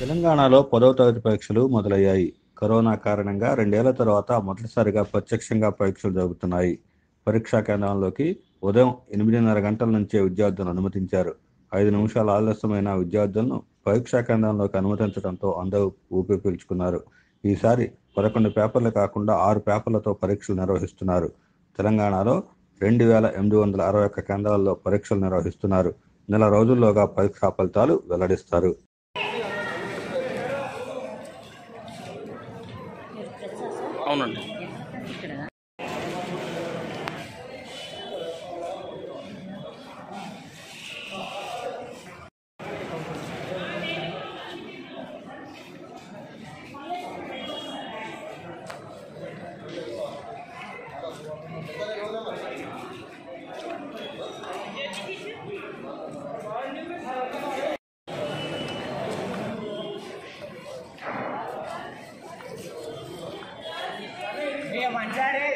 తెలంగాణలో పదవ తరగతి పరీక్షలు మొదలయ్యాయి కరోనా కారణంగా రెండేళ్ల తర్వాత మొదటిసారిగా ప్రత్యక్షంగా పరీక్షలు జరుగుతున్నాయి పరీక్షా కేంద్రంలోకి ఉదయం ఎనిమిదిన్నర గంటల నుంచే విద్యార్థులను అనుమతించారు ఐదు నిమిషాల ఆలస్యమైన విద్యార్థులను పరీక్షా కేంద్రంలోకి అనుమతించడంతో అందరూ ఊపిరి పీల్చుకున్నారు ఈసారి పదకొండు పేపర్లు కాకుండా ఆరు పేపర్లతో పరీక్షలు నిర్వహిస్తున్నారు తెలంగాణలో రెండు వేల ఎనిమిది వందల అరవై ఒక్క కేంద్రాల్లో పరీక్షలు నిర్వహిస్తున్నారు నెల రోజుల్లోగా పరీక్షా ఫలితాలు వెల్లడిస్తారు అవునండి ये मंचाड़े